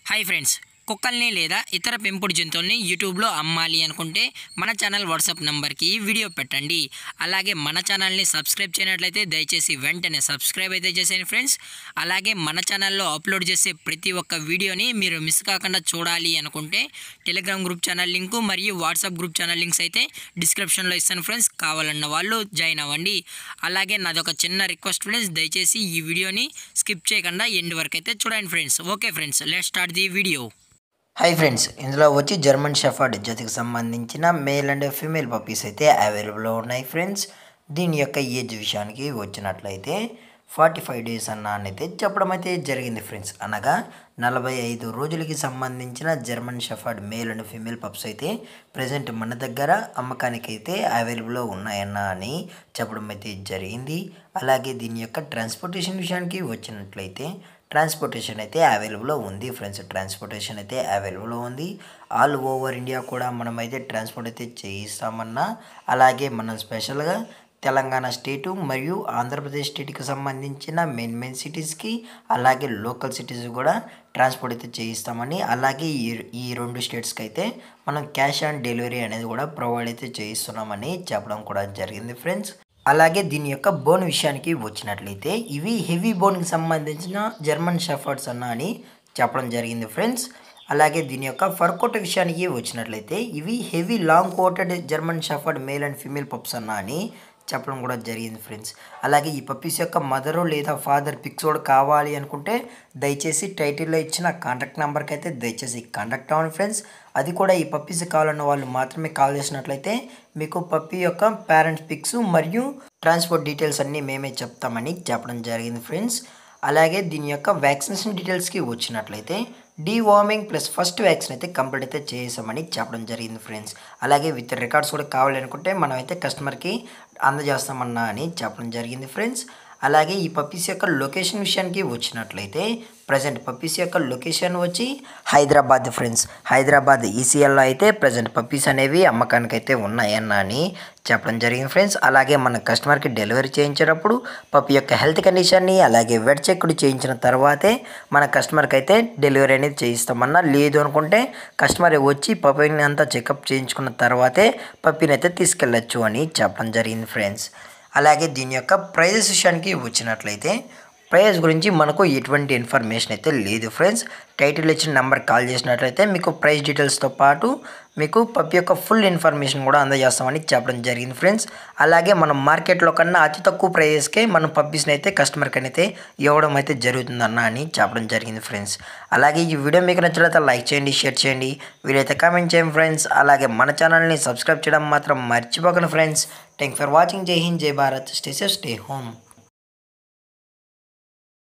hi friends కుక్కల్ని లేదా ఇతర పెంపుడు జంతువుల్ని యూట్యూబ్లో అమ్మాలి అనుకుంటే మన ఛానల్ వాట్సాప్ నంబర్కి వీడియో పెట్టండి అలాగే మన ఛానల్ని సబ్స్క్రైబ్ చేయనట్లయితే దయచేసి వెంటనే సబ్స్క్రైబ్ అయితే చేసేయండి ఫ్రెండ్స్ అలాగే మన ఛానల్లో అప్లోడ్ చేసే ప్రతి ఒక్క వీడియోని మీరు మిస్ కాకుండా చూడాలి అనుకుంటే టెలిగ్రామ్ గ్రూప్ ఛానల్ లింకు మరియు వాట్సాప్ గ్రూప్ ఛానల్ లింక్స్ అయితే డిస్క్రిప్షన్లో ఇస్తాను ఫ్రెండ్స్ కావాలన్న వాళ్ళు జాయిన్ అవ్వండి అలాగే నాది ఒక చిన్న రిక్వెస్ట్ ఫ్రెండ్స్ దయచేసి ఈ వీడియోని స్కిప్ చేయకుండా ఎండ్ వరకు అయితే చూడండి friends okay friends let start the video hi friends ఇందులో వచ్చి జర్మన్ షెఫర్డ్ జతకి సంబంధించిన మేల్ అండ్ ఫీమేల్ పప్పీస్ అయితే అవైలబుల్లో ఉన్నాయి ఫ్రెండ్స్ దీని యొక్క ఏజ్ విషయానికి వచ్చినట్లయితే ఫార్టీ ఫైవ్ డేస్ అన్న అని అయితే చెప్పడం అయితే జరిగింది ఫ్రెండ్స్ అనగా నలభై ఐదు రోజులకి సంబంధించిన German shepherd male and female pups అయితే ప్రజెంట్ మన దగ్గర అమ్మకానికి అయితే అవైలబుల్లో ఉన్నాయన్న అని చెప్పడం అయితే జరిగింది అలాగే దీని యొక్క ట్రాన్స్పోర్టేషన్ విషయానికి వచ్చినట్లయితే ట్రాన్స్పోర్టేషన్ అయితే అవైలబుల్లో ఉంది ఫ్రెండ్స్ ట్రాన్స్పోర్టేషన్ అయితే అవైలబుల్లో ఉంది ఆల్ ఓవర్ ఇండియా కూడా మనమైతే ట్రాన్స్పోర్ట్ అయితే చేయిస్తామన్నా అలాగే మనం స్పెషల్గా తెలంగాణ స్టేటు మరియు ఆంధ్రప్రదేశ్ స్టేట్కి సంబంధించిన మెయిన్ మెయిన్ సిటీస్కి అలాగే లోకల్ సిటీస్ కూడా ట్రాన్స్పోర్ట్ అయితే చేయిస్తామని అలాగే ఈ ఈ రెండు స్టేట్స్కి అయితే మనం క్యాష్ ఆన్ డెలివరీ అనేది కూడా ప్రొవైడ్ అయితే చేయిస్తున్నామని చెప్పడం కూడా జరిగింది ఫ్రెండ్స్ అలాగే దీని యొక్క బోన్ విషయానికి వచ్చినట్లయితే ఇవి హెవీ బోన్కి సంబంధించిన జర్మన్ షెఫర్డ్స్ అన్న అని చెప్పడం జరిగింది ఫ్రెండ్స్ అలాగే దీని యొక్క ఫర్ కోట్ విషయానికి వచ్చినట్లయితే ఇవి heavy long coated German shepherd male and female pups అన్న అని చెప్పడం కూడా జరిగింది ఫ్రెండ్స్ అలాగే ఈ పప్పీస్ యొక్క మదరు లేదా ఫాదర్ పిక్స్ కూడా కావాలి అనుకుంటే దయచేసి టైటిల్లో ఇచ్చిన కాంటాక్ట్ నెంబర్కి అయితే దయచేసి కాంటాక్ట్ అవ్వండి ఫ్రెండ్స్ అది కూడా ఈ పప్పీస్ కావాలన్న వాళ్ళు మాత్రమే కాల్ చేసినట్లయితే మీకు పప్పీ యొక్క పేరెంట్స్ పిక్స్ మరియు ట్రాన్స్పోర్ట్ డీటెయిల్స్ అన్నీ మేమే చెప్తామని చెప్పడం జరిగింది ఫ్రెండ్స్ అలాగే దీని యొక్క వ్యాక్సినేషన్ డీటెయిల్స్కి వచ్చినట్లయితే డీవార్మింగ్ ప్లస్ ఫస్ట్ వ్యాక్సిన్ అయితే కంప్లీట్ అయితే చేసామని చెప్పడం జరిగింది ఫ్రెండ్స్ అలాగే విత్ రికార్డ్స్ కూడా కావాలనుకుంటే మనం అయితే కస్టమర్కి అందజేస్తామన్నా అని చెప్పడం జరిగింది ఫ్రెండ్స్ అలాగే ఈ పప్పీస్ యొక్క లొకేషన్ విషయానికి వచ్చినట్లయితే ప్రజెంట్ పప్పీస్ యొక్క లొకేషన్ వచ్చి హైదరాబాద్ ఫ్రెండ్స్ హైదరాబాద్ ఈసీఎల్లో అయితే ప్రజెంట్ పప్పీస్ అనేవి అమ్మకానికి అయితే ఉన్నాయన్న అని చెప్పడం జరిగింది ఫ్రెండ్స్ అలాగే మన కస్టమర్కి డెలివరీ చేయించేటప్పుడు పప్పి యొక్క హెల్త్ కండిషన్ని అలాగే వెడ్ చెక్ చేయించిన తర్వాతే మన కస్టమర్కి అయితే డెలివరీ అనేది చేయిస్తామన్నా లేదు అనుకుంటే కస్టమర్ వచ్చి పప్పిని అంతా చెకప్ చేయించుకున్న తర్వాతే పప్పిని అయితే తీసుకెళ్ళచ్చు అని చెప్పడం జరిగింది ఫ్రెండ్స్ అలాగే దీని యొక్క ప్రైజెస్ విషయానికి వచ్చినట్లయితే ప్రైస్ గురించి మనకు ఎటువంటి ఇన్ఫర్మేషన్ అయితే లేదు ఫ్రెండ్స్ టైటిల్ ఇచ్చిన నెంబర్ కాల్ చేసినట్లయితే మీకు ప్రైస్ డీటెయిల్స్తో పాటు మీకు పప్పి యొక్క ఫుల్ ఇన్ఫర్మేషన్ కూడా అందజేస్తామని చెప్పడం జరిగింది ఫ్రెండ్స్ అలాగే మనం మార్కెట్లో కన్నా అతి తక్కువ ప్రైజెస్కే మనం పప్పీస్ని అయితే కస్టమర్కి అయితే ఇవ్వడం అయితే జరుగుతుందన్న అని చెప్పడం జరిగింది ఫ్రెండ్స్ అలాగే ఈ వీడియో మీకు నచ్చినట్లయితే లైక్ చేయండి షేర్ చేయండి వీలైతే కామెంట్ చేయండి ఫ్రెండ్స్ అలాగే మన ఛానల్ని సబ్స్క్రైబ్ చేయడం మాత్రం మర్చిపోకండి friends thank for watching Jai Hind Jai Bharat stay safe stay home